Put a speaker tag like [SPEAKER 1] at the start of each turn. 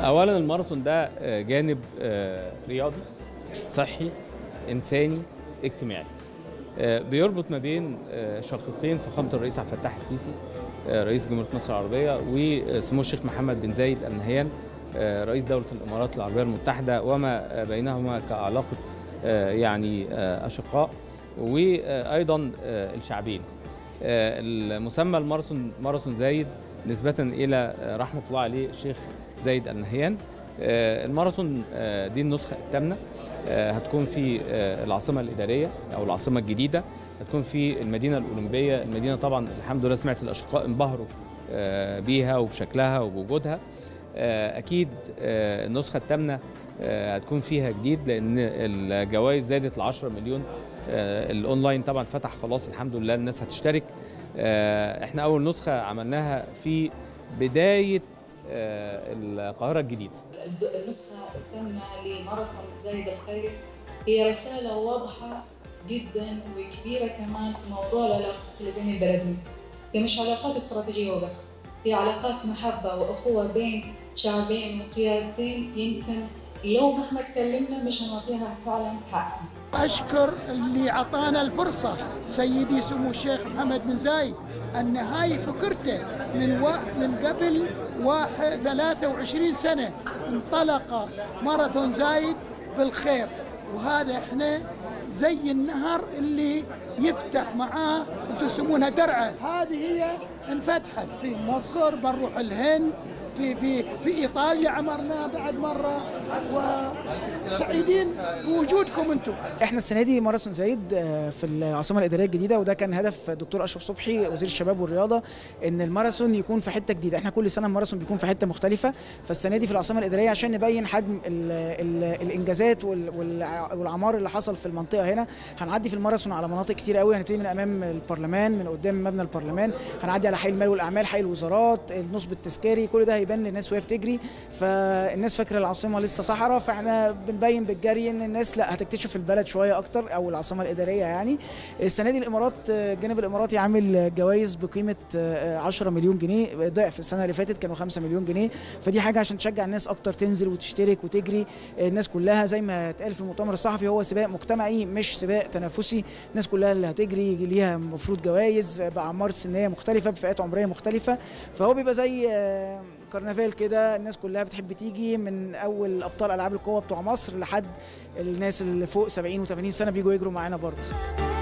[SPEAKER 1] اولا الماراثون ده آه، جانب آه، رياضي صحي انساني اجتماعي آه، بيربط ما بين آه، شقيقين فخامه الرئيس عبد الفتاح السيسي آه، رئيس جمهوريه مصر العربيه وسمو الشيخ محمد بن زايد ال نهيان آه، رئيس دوله الامارات العربيه المتحده وما آه، بينهما كعلاقه آه، يعني آه، اشقاء وايضا آه، الشعبين آه، المسمى الماراثون ماراثون زايد نسبة إلى آه، رحمة الله عليه الشيخ زايد النهيان آه، الماراثون آه، دي النسخة الثامنة آه، هتكون في آه، العاصمة الإدارية أو العاصمة الجديدة هتكون في المدينة الأولمبية المدينة طبعا الحمد لله سمعت الأشقاء انبهروا آه، بيها وبشكلها وبوجودها آه، أكيد آه، النسخة الثامنة آه، هتكون فيها جديد لأن الجوائز زادت ل 10 مليون آه، الأونلاين طبعا فتح خلاص الحمد لله الناس هتشترك آه، احنا أول نسخة عملناها في بداية آه، القاهرة الجديدة
[SPEAKER 2] الد- النسخة الثامنة لماراثون زايد الخيري هي رسالة واضحة جدا وكبيرة كمان في موضوع العلاقات اللي بين البلدين هي مش علاقات استراتيجية وبس هي علاقات محبة وأخوة بين شعبين وقيادتين يمكن لو مهما تكلمنا مش هنعطيها فعلا حقها
[SPEAKER 3] أشكر اللي أعطانا الفرصة سيدي سمو الشيخ محمد بن زايد أن هاي فكرته من و... من قبل واحد 23 سنة انطلق ماراثون زايد بالخير وهذا احنا زي النهر اللي يفتح معاه انتم تسمونها درعه هذه هي انفتحت في مصر بنروح الهند في في في ايطاليا عمرناه بعد مره وسعيدين بوجودكم انتم
[SPEAKER 4] احنا السنه دي ماراثون زايد آه، في العاصمه الاداريه الجديده وده كان هدف دكتور اشرف صبحي وزير الشباب والرياضه ان الماراثون يكون في حته جديده احنا كل سنه الماراثون بيكون في حته مختلفه فالسنه دي في العاصمه الاداريه عشان نبين حجم ال ال الانجازات وال- والع- والعمار اللي حصل في المنطقه هنا هنعدي في الماراثون على مناطق كتير قوي هنبتدي من امام البرلمان من قدام مبنى البرلمان هنعدي على حي المال والاعمال حي الوزارات النصب التذكاري كل ده هيبان للناس وهي بتجري فالناس فاكره العاصمه لسه صحراء فاحنا بنبين بالجري ان الناس لا هتكتشف البلد شويه اكتر او العاصمه الاداريه يعني السنه دي الامارات الجانب الاماراتي عامل جوائز بقيمه 10 مليون جنيه ضعف السنه اللي فاتت كانوا 5 مليون جنيه فدي حاجه عشان تشجع الناس اكتر تنزل وتشترك وتجري الناس كلها زي ما اتقال في المؤتمر الصحفي هو سباق مجتمعي مش سباق تنافسي الناس كلها اللي هتجري ليها المفروض جوائز باعمار سنيه مختلفه بفئات عمريه مختلفه فهو بيبقى زي آه، كرنفال كده الناس كلها بتحب تيجي من اول ابطال العاب القوه بتوع مصر لحد الناس اللي فوق 70 و80 سنه بيجوا يجروا معانا برضه